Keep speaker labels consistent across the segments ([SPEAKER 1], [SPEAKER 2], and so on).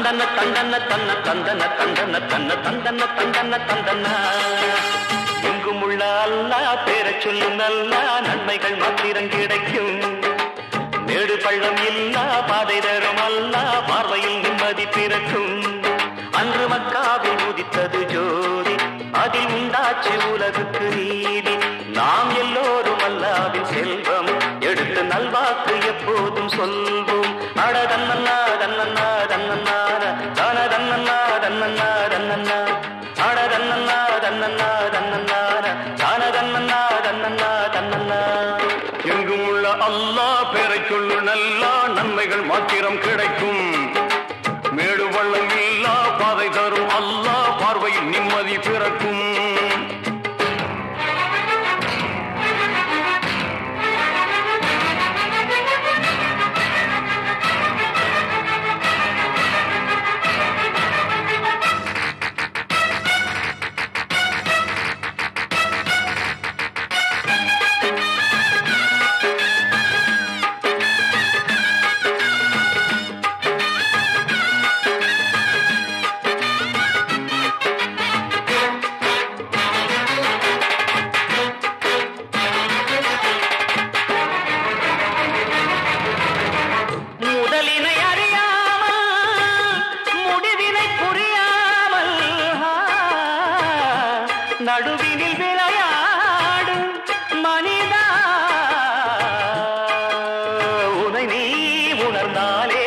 [SPEAKER 1] தந்தன தந்தன தன்ன தந்தன தந்தன தன்ன தந்தன தந்தன தந்தன எங்கும் உள்ள அல்லா பேரச் சொல்லு நல்லா நன்மைகள் மாத்திரம் கிடைக்கும் மேடு பள்ளம் இல்லா பாதை தரும் அல்லா பார்வையில் நிம்மதி பிறக்கும் அன்று மக்காவில் உதித்தது ஜோதி அதில் உண்டாச்சு உலகுக்கு நீதி நாம் எல்லோரும் அல்லாவின் செல்வம் எடுத்து நல்வாக்கு எப்போதும் சொல்வோம் அட தன்னன்னா தன்னன்னா தன்னன்னார தான தன்னன்னா தன்னன்னா தன்னன்னா அட தன்னன்னா தன்னன்னா தன்னன்னார தான தன்னன்னா தன்னன்னா தன்னன்னா
[SPEAKER 2] எங்கும் உள்ள அல்லாஹ் பேரை சொல்லு நல்லா நன்மைகள் மாத்திரம் கிடைக்கும் மேடு பள்ளம் இல்லா பாதை தரும் அல்லாஹ் பார்வையில் நிம்மதி பிறக்கும்
[SPEAKER 1] முதலினை அறியாமல் முடிவினை புரியாமல் ஆ, நடுவினில் விளையாடும் மனிதா உனை நீ உணர்ந்தாலே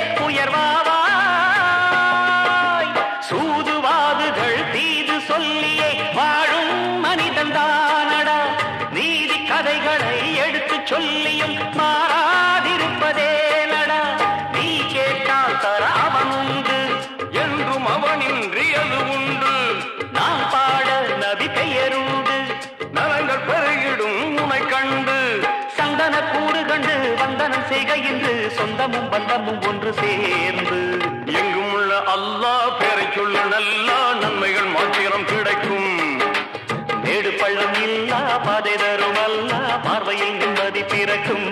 [SPEAKER 1] உயர்வாவாய் சூதுவாதுகள் தீது சொல்லியே வாழும் மனிதன் தானடா நீதி கதைகளை எடுத்துச் சொல்லியும் மாறாதிருப்பதே நடா நீ கேட்டால் தர அவன் உண்டு
[SPEAKER 2] என்றும் அவனின்றி அது உண்டு
[SPEAKER 1] நாம் பாட நபி பெயருண்டு
[SPEAKER 2] நலங்கள் பெருகிடும் உனை கண்டு
[SPEAKER 1] சந்தன கூடு கண்டு வந்தனம் செய்கையின்று சொந்தமும் பந்தமும் ஒன்று சேர்ந்து
[SPEAKER 2] எங்கும் உள்ள அல்லாஹ் பேரை சொல்லு நல்லா நன்மைகள் மாத்திரம் கிடைக்கும்
[SPEAKER 1] மேடு பள்ளம் இல்லா பாதை தரும் அல்லா பார்வையில் நிம்மதி பிறக்கும்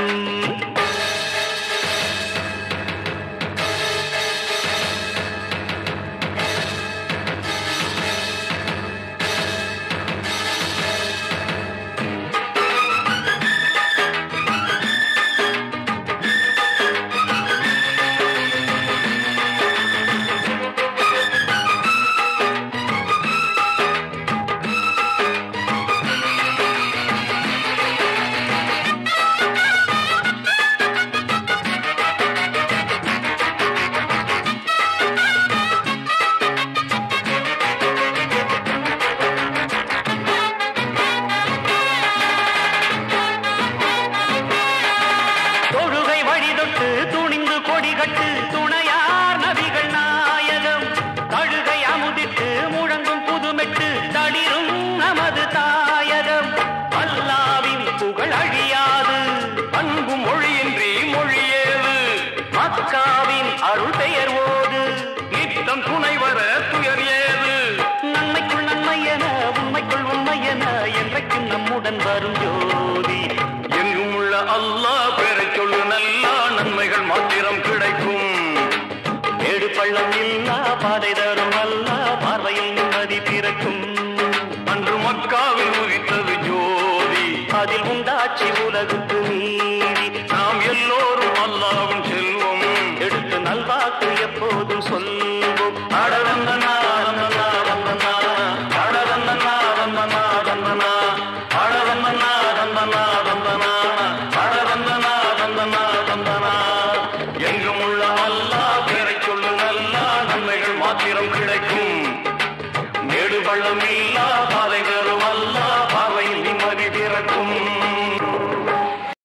[SPEAKER 1] தொழுகை வழிதொட்டு துணிந்து கொடி கட்டு துணையார் நபிகள் நாயகம் கழுகை அமுதிட்டு முழங்கும் புதுமெட்டு தளிரும் நமது தாயகம் அல்லாவின் புகழ் அழியாது
[SPEAKER 2] அன்பு மொழியின்றி மொழியேது
[SPEAKER 1] மக்காவின் அருள் பெயர் ஓது
[SPEAKER 2] நித்தம் துணை வர துயர் ஏது
[SPEAKER 1] நன்மைக்குள் நன்மை என உண்மைக்குள் உண்மை என என்றைக்கும் நம்முடன் வரும் ஜோதி
[SPEAKER 2] எங்கும் உள்ள அல்லாஹ் பேரை சொல்லு நல்லா நன்மைகள் மாத்திரம் கிடைக்கும்
[SPEAKER 1] மேடு பள்ளம் இல்லா பாதை தரும் அல்லா பார்வையில் நிம்மதி பிறக்கும்
[SPEAKER 2] அன்று மக்காவில் உதித்தது ஜோதி
[SPEAKER 1] அதில் உண்டாட்சி உலகுக்கு நீதி
[SPEAKER 2] நாம் எல்லோரும் அல்லாவின் செல்வம்
[SPEAKER 1] எடுத்து நல்வாக்கு எப்போதும் சொல்ல